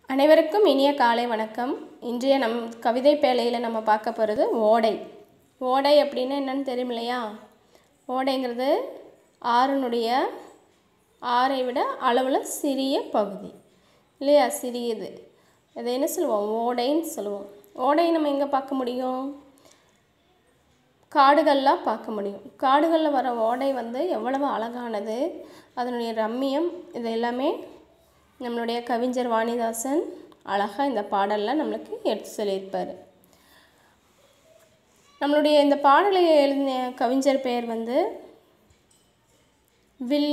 அனைவருக்கும் இனிய காலை வணக்கம் இன்றைய நம் கவிதை பேழையில் நம்ம பார்க்க போகிறது ஓடை ஓடை அப்படின்னா என்னன்னு தெரியும் இல்லையா ஓடைங்கிறது ஆறுனுடைய ஆறை விட அளவில் சிறிய பகுதி இல்லையா சிறியது அதை என்ன சொல்லுவோம் ஓடைன்னு சொல்லுவோம் ஓடை நம்ம எங்கே பார்க்க முடியும் காடுகள்லாம் பார்க்க முடியும் காடுகளில் வர ஓடை வந்து எவ்வளவு அழகானது அதனுடைய ரம்மியம் இது எல்லாமே நம்மளுடைய கவிஞர் வாணிதாசன் அழகாக இந்த பாடலில் நம்மளுக்கு எடுத்து சொல்லியிருப்பார் நம்மளுடைய இந்த பாடலை எழுதிய கவிஞர் பெயர் வந்து வில்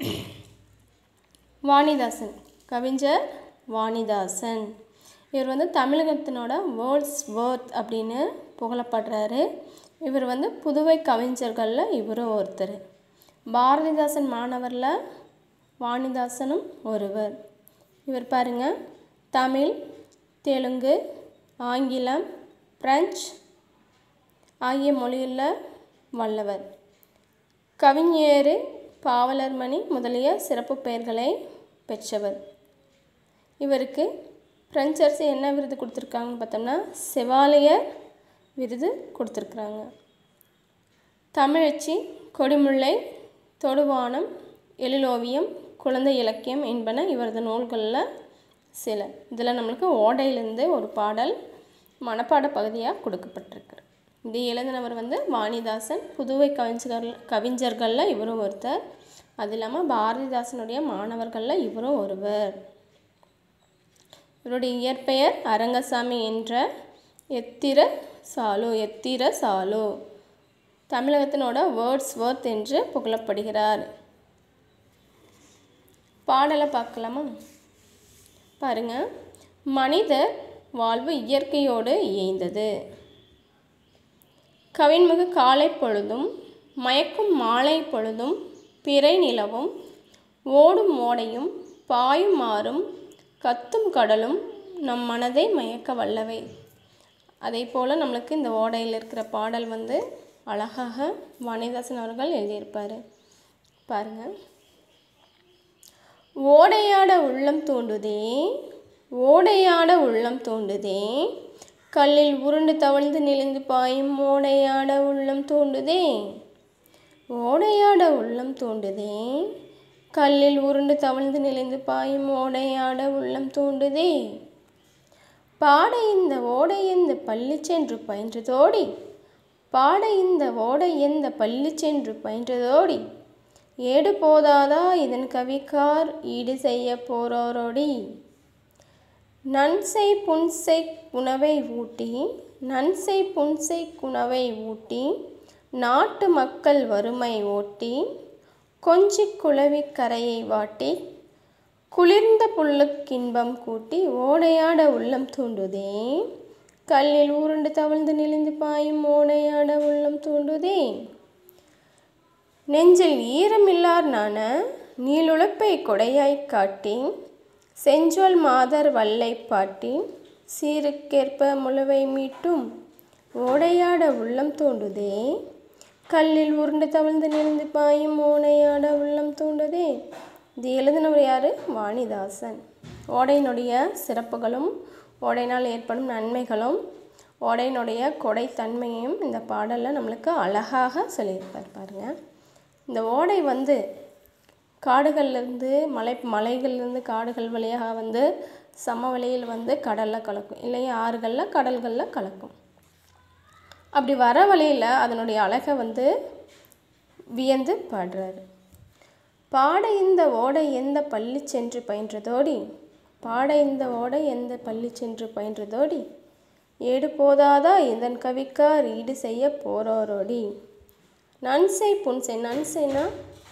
வாணிதாசன் கவிஞர் வாணிதாசன் இவர் வந்து தமிழகத்தினோட வேர்ல்ட்ஸ் வேர்த் அப்படின்னு புகழப்படுறாரு இவர் வந்து புதுவை கவிஞர்களில் இவரும் ஒருத்தர் பாரதிதாசன் மாணவரில் வாணிதாசனும் ஒருவர் இவர் பாருங்க தமிழ் தெலுங்கு ஆங்கிலம் பிரெஞ்சு ஆகிய மொழியில் வல்லவர் கவிஞர் பாவலர்மணி முதலிய சிறப்பு பெயர்களை பெற்றவர் இவருக்கு பிரெஞ்சு அரசு என்ன விருது கொடுத்துருக்காங்கன்னு பார்த்தோம்னா செவாலியர் விருது கொடுத்துருக்குறாங்க தமிழச்சி கொடிமுல்லை தொடுவானம் எழிலோவியம் குழந்தை இலக்கியம் என்பன இவரது நூல்களில் சில இதில் நம்மளுக்கு ஓடையிலேருந்து ஒரு பாடல் மனப்பாட பகுதியாக கொடுக்கப்பட்டிருக்கு இது எழுதினவர் வந்து வாணிதாசன் புதுவை கவிஞர்கள் கவிஞர்களில் இவரும் ஒருத்தர் அது இல்லாமல் பாரதிதாசனுடைய மாணவர்களில் இவரும் ஒருவர் இவருடைய இயற்பெயர் அரங்கசாமி என்ற எத்திர சாலு எத்திர சாலு தமிழகத்தினோட வேர்ட்ஸ் வேர்த் என்று புகழப்படுகிறார் பாடலை பார்க்கலாமா பாருங்க மனிதர் வாழ்வு இயற்கையோடு இயைந்தது கவின்மிகு காலை பொழுதும் மயக்கும் மாலை பொழுதும் பிறை நிலவும் ஓடும் ஓடையும் பாயும் ஆறும் கத்தும் கடலும் நம் மனதை மயக்க வல்லவை அதே போல் நம்மளுக்கு இந்த ஓடையில் இருக்கிற பாடல் வந்து அழகாக வாணிதாசன் அவர்கள் எழுதியிருப்பார் பாருங்கள் ஓடையாட உள்ளம் தூண்டுதே ஓடையாட உள்ளம் தூண்டுதே கல்லில் உருண்டு தவழ்ந்து நெளிந்து பாயும் ஓடையாட உள்ளம் தூண்டுதே ஓடையாட உள்ளம் தூண்டுதே கல்லில் உருண்டு தவழ்ந்து நெளிந்து பாயும் ஓடையாட உள்ளம் தூண்டுதே பாட இந்த ஓடை எந்த பள்ளி சென்று பயின்றதோடி பாட இந்த ஓடை எந்த பள்ளி சென்று பயின்றதோடி ஏடு போதாதா இதன் கவிக்கார் ஈடு செய்ய போரோரோடி நன்சை புன்சை உணவை ஊட்டி நன்சை புன்சை உணவை ஊட்டி நாட்டு மக்கள் வறுமை ஓட்டி கொஞ்சி குளவி கரையை வாட்டி குளிர்ந்த புல்லுக்கின்பம் கூட்டி ஓடையாட உள்ளம் தூண்டுதே கல்லில் ஊருண்டு தவழ்ந்து நெளிந்து பாயும் ஓடையாட உள்ளம் தூண்டுதே நெஞ்சில் ஈரமில்லார் நான நீளுழப்பை கொடையாய்க் காட்டி செஞ்சொல் மாதர் வல்லை பாட்டி சீருக்கேற்ப முழுவை மீட்டும் ஓடையாட உள்ளம் தூண்டுதே கல்லில் உருண்டு தவழ்ந்து நெளிந்து பாயும் ஓடையாட உள்ளம் தூண்டுதே இது எழுதினவர் யார் வாணிதாசன் ஓடையினுடைய சிறப்புகளும் ஓடையினால் ஏற்படும் நன்மைகளும் ஓடையினுடைய கொடைத்தன்மையையும் இந்த பாடலில் நம்மளுக்கு அழகாக சொல்லியிருப்பார் பாருங்கள் இந்த ஓடை வந்து காடுகள்லேருந்து மலை மலைகள்லேருந்து காடுகள் வழியாக வந்து சமவெளியில் வந்து கடலில் கலக்கும் இல்லையா ஆறுகளில் கடல்களில் கலக்கும் அப்படி வர வழியில் அதனுடைய அழகை வந்து வியந்து பாடுறாரு பாட இந்த ஓடை எந்த பள்ளி சென்று பயின்றதோடி பாட இந்த ஓடை எந்த பள்ளி சென்று பயின்றதோடி ஏடு போதாதா இதன் கவிக்கார் ஈடு செய்ய போரோரோடி நன்சை புன்சை நன்சைனா